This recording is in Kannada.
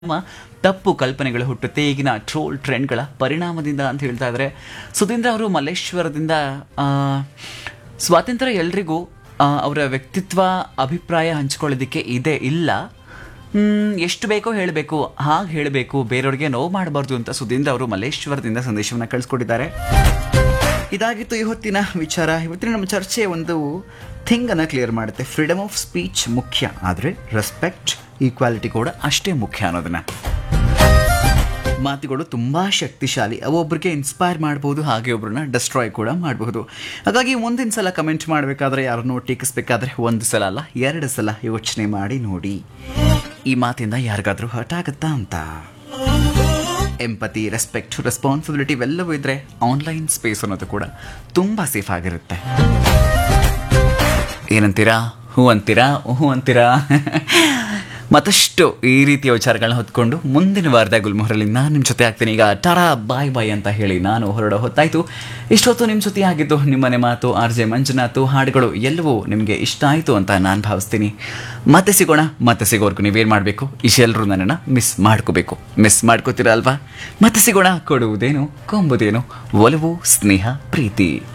ನಮ್ಮ ತಪ್ಪು ಕಲ್ಪನೆಗಳು ಹುಟ್ಟುತ್ತೆ ಈಗಿನ ಟ್ರೋಲ್ ಟ್ರೆಂಡ್ಗಳ ಪರಿಣಾಮದಿಂದ ಅಂತ ಹೇಳ್ತಾ ಇದ್ದಾರೆ ಸುಧೀಂದ್ರ ಅವರು ಮಲ್ಲೇಶ್ವರದಿಂದ ಆ, ಸ್ವಾತಂತ್ರ್ಯ ಎಲ್ರಿಗೂ ಆ, ಅವರ ವ್ಯಕ್ತಿತ್ವ ಅಭಿಪ್ರಾಯ ಹಂಚ್ಕೊಳ್ಳೋದಕ್ಕೆ ಇದೆ ಇಲ್ಲ ಮ್, ಎಷ್ಟು ಬೇಕೋ ಹೇಳಬೇಕು ಹಾಗೆ ಹೇಳಬೇಕು ಬೇರೆಯವ್ರಿಗೆ ನೋವು ಮಾಡಬಾರ್ದು ಅಂತ ಸುಧೀಂದ್ರ ಅವರು ಮಲ್ಲೇಶ್ವರದಿಂದ ಸಂದೇಶವನ್ನು ಕಳಿಸ್ಕೊಟ್ಟಿದ್ದಾರೆ ಇದಾಗಿತ್ತು ಇವತ್ತಿನ ವಿಚಾರ ಇವತ್ತಿನ ನಮ್ಮ ಚರ್ಚೆ ಒಂದು ಥಿಂಗ್ ಅನ್ನ ಕ್ಲಿಯರ್ ಮಾಡುತ್ತೆ ಫ್ರೀಡಮ್ ಆಫ್ ಸ್ಪೀಚ್ ಮುಖ್ಯ ಆದರೆ ರೆಸ್ಪೆಕ್ಟ್ ಈಕ್ವಾಲಿಟಿ ಕೂಡ ಅಷ್ಟೇ ಮುಖ್ಯ ಅನ್ನೋದನ್ನ ಮಾತುಗಳು ತುಂಬಾ ಶಕ್ತಿಶಾಲಿ ಅವು ಒಬ್ಬರಿಗೆ ಇನ್ಸ್ಪೈರ್ ಮಾಡ್ಬೋದು ಹಾಗೆ ಒಬ್ಬರನ್ನ ಡಿಸ್ಟ್ರಾಯ್ ಕೂಡ ಮಾಡಬಹುದು ಹಾಗಾಗಿ ಮುಂದಿನ ಸಲ ಕಮೆಂಟ್ ಮಾಡಬೇಕಾದ್ರೆ ಯಾರನ್ನೋ ಟೀಕಿಸ್ಬೇಕಾದ್ರೆ ಒಂದು ಸಲ ಅಲ್ಲ ಎರಡು ಸಲ ಯೋಚನೆ ಮಾಡಿ ನೋಡಿ ಈ ಮಾತಿಂದ ಯಾರಿಗಾದ್ರೂ ಹರ್ಟ್ ಆಗುತ್ತಾ ಅಂತ ಎಂಪತಿ ರೆಸ್ಪೆಕ್ಟ್ ರೆಸ್ಪಾನ್ಸಿಬಿಲಿಟಿ ಇವೆಲ್ಲವೂ ಇದ್ರೆ ಆನ್ಲೈನ್ ಸ್ಪೇಸ್ ಅನ್ನೋದು ಕೂಡ ತುಂಬ ಸೇಫ್ ಆಗಿರುತ್ತೆ ಏನಂತೀರಾ ಹೂ ಅಂತೀರಾ ಹೂ ಅಂತೀರಾ ಮತ್ತಷ್ಟು ಈ ರೀತಿಯ ವಿಚಾರಗಳನ್ನ ಹೊತ್ಕೊಂಡು ಮುಂದಿನ ವಾರದ ಗುಲ್ಮೋಹರಲ್ಲಿ ನಾನು ನಿಮ್ಮ ಜೊತೆ ಆಗ್ತೀನಿ ಈಗ ಟಾರಾ ಬಾಯ್ ಬಾಯ್ ಅಂತ ಹೇಳಿ ನಾನು ಹೊರಡೋ ಹೊತ್ತಾಯ್ತು ಇಷ್ಟೊತ್ತು ನಿಮ್ಮ ಜೊತೆ ಆಗಿದ್ದು ನಿಮ್ಮನೆ ಮಾತು ಆರ್ ಜೆ ಮಂಜುನಾಥು ಹಾಡುಗಳು ಎಲ್ಲವೂ ನಿಮಗೆ ಇಷ್ಟ ಆಯಿತು ಅಂತ ನಾನು ಭಾವಿಸ್ತೀನಿ ಮತ್ತೆ ಸಿಗೋಣ ಮತ್ತೆ ಸಿಗೋರ್ಗು ನೀವೇನು ಮಾಡಬೇಕು ಇಷ್ಟೆಲ್ಲರೂ ನನ್ನನ್ನು ಮಿಸ್ ಮಾಡ್ಕೋಬೇಕು ಮಿಸ್ ಮಾಡ್ಕೋತೀರಾ ಅಲ್ವಾ ಮತ್ತೆ ಸಿಗೋಣ ಕೊಡುವುದೇನು ಕೊಂಬುದೇನು ಒಲವು ಸ್ನೇಹ ಪ್ರೀತಿ